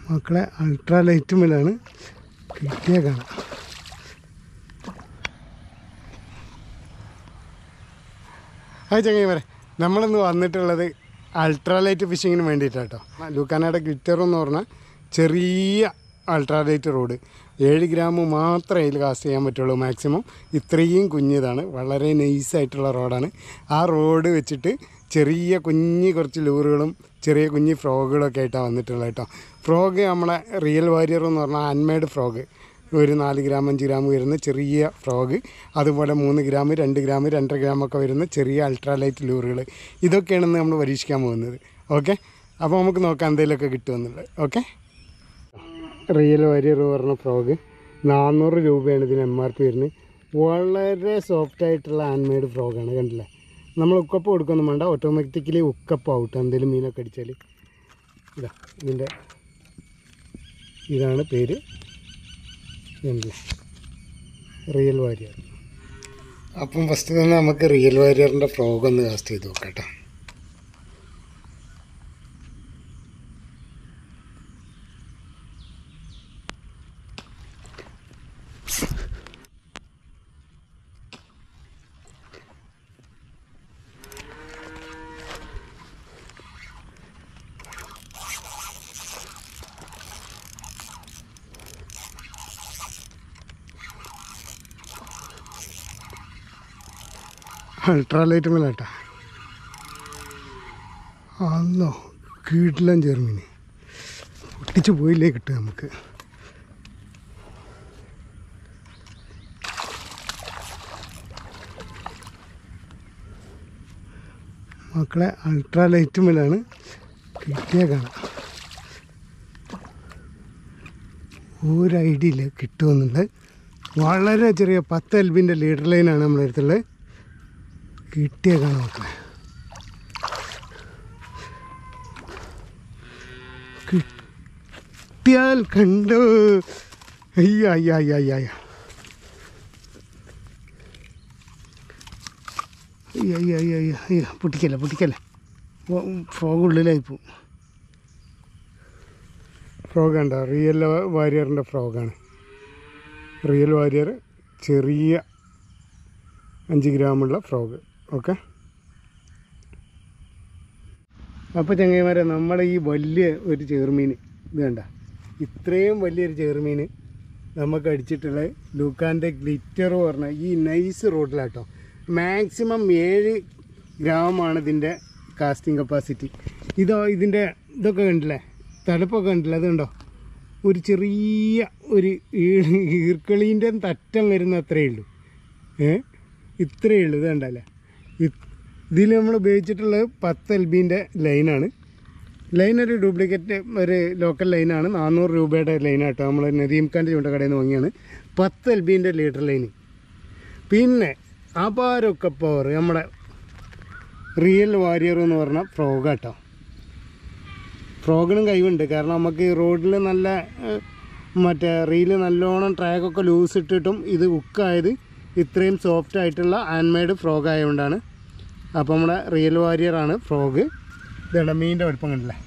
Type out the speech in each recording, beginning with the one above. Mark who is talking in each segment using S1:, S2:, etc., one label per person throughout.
S1: മക്കളെ ultra light മേലാണ് കിട്ടിയ കാണാം ഹായ് ചങ്ങൈമാരെ നമ്മളിന്ന് വന്നിട്ടുള്ളത് അൾട്രാലൈറ്റ് ഫിഷിങ്ങിന് വേണ്ടിയിട്ടാട്ടോ ലൂക്കാനയുടെ ഗ്ലിറ്റർ എന്ന് പറഞ്ഞാൽ ചെറിയ അൾട്രാലൈറ്റ് റോഡ് ഏഴ് ഗ്രാം മാത്രമേ അതിൽ കാസ്റ്റ് ചെയ്യാൻ പറ്റുള്ളൂ മാക്സിമം ഇത്രയും കുഞ്ഞിതാണ് വളരെ നൈസായിട്ടുള്ള റോഡാണ് ആ റോഡ് വെച്ചിട്ട് ചെറിയ കുഞ്ഞി കുറച്ച് ലൂറുകളും ചെറിയ കുഞ്ഞി ഫ്രോഗുകളൊക്കെ ആയിട്ടാണ് വന്നിട്ടുള്ളത് കേട്ടോ ഫ്രോഗ് നമ്മളെ റിയൽ വാരിയർ എന്ന് പറഞ്ഞാൽ അൺമെയ്ഡ് ഫ്രോഗ് ഒരു നാല് ഗ്രാം അഞ്ച് ഗ്രാം വരുന്ന ചെറിയ ഫ്രോഗ് അതുപോലെ മൂന്ന് ഗ്രാം രണ്ട് ഗ്രാം രണ്ടര ഗ്രാം ഒക്കെ വരുന്ന ചെറിയ അൾട്രാലൈറ്റ് ലൂറുകൾ ഇതൊക്കെയാണ് ഇന്ന് നമ്മൾ പരീക്ഷിക്കാൻ പോകുന്നത് ഓക്കെ അപ്പോൾ നമുക്ക് നോക്കാം എന്തെങ്കിലുമൊക്കെ കിട്ടുമെന്നുള്ളത് ഓക്കെ റിയൽ വരിയർ പറഞ്ഞ ഫ്രോഗ് നാനൂറ് രൂപയാണ് ഇതിന് എം ആർ പി വരുന്നത് വളരെ സോഫ്റ്റ് ആയിട്ടുള്ള ഹാൻഡ് ഫ്രോഗാണ് കണ്ടില്ലേ നമ്മൾ ഉക്കപ്പ് കൊടുക്കൊന്നും വേണ്ട ഓട്ടോമാറ്റിക്കലി ഉക്കപ്പ് ആവട്ടെ എന്തെങ്കിലും മീനൊക്കെ അടിച്ചാൽ ഇതാ ഇതിൻ്റെ ഇതാണ് പേര് കണ്ടില്ലേ റിയൽ വാരിയർ അപ്പം ഫസ്റ്റ് തന്നെ നമുക്ക് റിയൽ വാരിയറിൻ്റെ ഫ്രോഗ് ഒന്ന് കാസ്റ്റ് ചെയ്ത് നോക്കാം കേട്ടോ അൾട്രാലൈറ്റ് മേലാട്ടാ അല്ലോ കീട്ടിലും ചെറുമീന് പൊട്ടിച്ച് പോയില്ലേ കിട്ടുക നമുക്ക് മക്കളെ അൾട്രാലൈറ്റ് മേലാണ് കിട്ടിയ കാണാം ഒരു ഐഡിയ ഇല്ല കിട്ടുമെന്നുണ്ട് വളരെ ചെറിയ പത്ത് എൽബിൻ്റെ ലീഡർ ലൈനാണ് നമ്മുടെ അടുത്തുള്ളത് കിട്ടിയ കാണാം മക്കളെ കിട്ടിയാൽ കണ്ടു അയ്യ അയ്യ അയ്യ അയ്യ അയ്യ അയ്യ അയ്യ അയ്യ അയ്യ അയ്യ പൊട്ടിക്കല്ലേ പൊട്ടിക്കല്ലേ ഫ്രോഗ് ഉള്ളിലായി പോവും ഫ്രോഗ് ഉണ്ടോ റിയൽ വാരിയറിൻ്റെ ഫ്രോഗാണ് റിയൽ വാരിയർ ചെറിയ അഞ്ച് ഗ്രാമുള്ള ഫ്രോഗ് ഓക്കെ അപ്പോൾ ചങ്ങൈമാരെ നമ്മുടെ ഈ വലിയ ഒരു ചെറുമീൻ ഇത് കണ്ട ഇത്രയും വലിയൊരു ചെറുമീൻ നമുക്ക് അടിച്ചിട്ടുള്ള ലൂക്കാൻ്റെ ഗ്ലിറ്റർ പറഞ്ഞ ഈ നൈസ് റോഡിലാട്ടോ മാക്സിമം ഏഴ് ഗ്രാമാണ് ഇതിൻ്റെ കാസ്റ്റിംഗ് കപ്പാസിറ്റി ഇതോ ഇതിൻ്റെ ഇതൊക്കെ കണ്ടില്ലേ തലപ്പൊക്കെ കണ്ടില്ലേ അത് കണ്ടോ ഒരു ചെറിയ ഒരു ഈ- ഈർക്കളീൻ്റെ തറ്റം വരുന്ന അത്രയേ ഉള്ളൂ ഏ ഇത്രയേ ഉള്ളൂ ഇത് കണ്ടല്ലേ ഇതിൽ നമ്മൾ ഉപയോഗിച്ചിട്ടുള്ളത് പത്ത് എൽ ബിൻ്റെ ലൈനാണ് ലൈൻ ഒരു ഡ്യൂപ്ലിക്കേറ്റ് ഒരു ലോക്കൽ ലൈനാണ് നാനൂറ് രൂപയുടെ ലൈനാട്ടോ നമ്മൾ നദീം ഖാൻ്റെ ചൂണ്ടക്കടയിൽ നിന്ന് വാങ്ങിയാണ് പത്ത് എൽ ബിൻ്റെ ലീറ്റർ ലൈന് പിന്നെ അപാരൊക്കെ പവർ നമ്മുടെ റിയൽ വാരിയർ എന്ന് പറഞ്ഞ ഫ്രോഗാട്ടോ ഫ്രോഗിനും കഴിവുണ്ട് കാരണം നമുക്ക് ഈ റോഡിൽ നല്ല ഏഹ്, മറ്റേ റീല് നല്ലോണം ട്രാക്കൊക്കെ ലൂസ് ഇട്ടിട്ടും ഇത് ഉക്കായത് ഇത്രയും സോഫ്റ്റ് ആയിട്ടുള്ള ഹാൻഡ്മെയ്ഡ് ഫ്രോഗ് ആയതുകൊണ്ടാണ് അപ്പോൾ നമ്മുടെ റിയൽ വാരിയറാണ് ഫ്രോഗ് ഇതാണ് മീനിൻ്റെ വലുപ്പം കണ്ടില്ലേ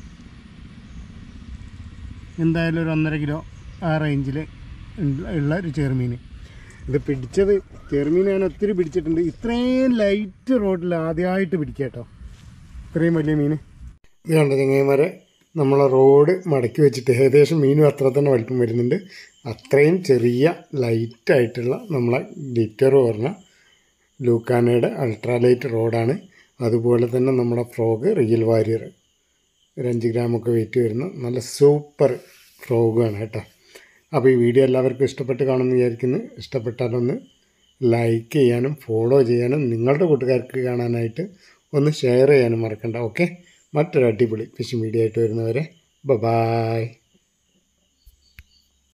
S1: എന്തായാലും ഒരു ഒന്നര കിലോ ആ റേഞ്ചിൽ ഉള്ള ഒരു ചെറുമീൻ ഇത് പിടിച്ചത് ചെറുമീൻ ഞാൻ ഒത്തിരി പിടിച്ചിട്ടുണ്ട് ഇത്രയും ലൈറ്റ് റോഡിൽ ആദ്യമായിട്ട് പിടിക്കുക കേട്ടോ ഇത്രയും വലിയ മീൻ ഇത് കണ്ട ചങ്ങായിമാരെ നമ്മളെ റോഡ് മടക്കി വെച്ചിട്ട് ഏകദേശം മീനും അത്ര തന്നെ വലിപ്പം വരുന്നുണ്ട് അത്രയും ചെറിയ ലൈറ്റായിട്ടുള്ള നമ്മളെ ലിറ്റർ പറഞ്ഞ ലൂക്കാനയുടെ അൾട്രാലൈറ്റ് റോഡാണ് അതുപോലെ തന്നെ നമ്മുടെ ഫ്രോഗ് റിയൽ വാരിയർ ഒരു അഞ്ച് ഗ്രാമൊക്കെ വെയിറ്റ് വരുന്ന നല്ല സൂപ്പർ ഫ്രോഗാണ് കേട്ടോ അപ്പോൾ ഈ വീഡിയോ എല്ലാവർക്കും ഇഷ്ടപ്പെട്ട് കാണുമെന്ന് വിചാരിക്കുന്നു ഇഷ്ടപ്പെട്ടാലൊന്ന് ലൈക്ക് ചെയ്യാനും ഫോളോ ചെയ്യാനും നിങ്ങളുടെ കൂട്ടുകാർക്ക് കാണാനായിട്ട് ഒന്ന് ഷെയർ ചെയ്യാനും മറക്കണ്ട ഓക്കെ മറ്റൊരു അടിപൊളി ഫിഷിംഗ് വീഡിയോ ആയിട്ട് വരുന്നവരെ ബ ബായ്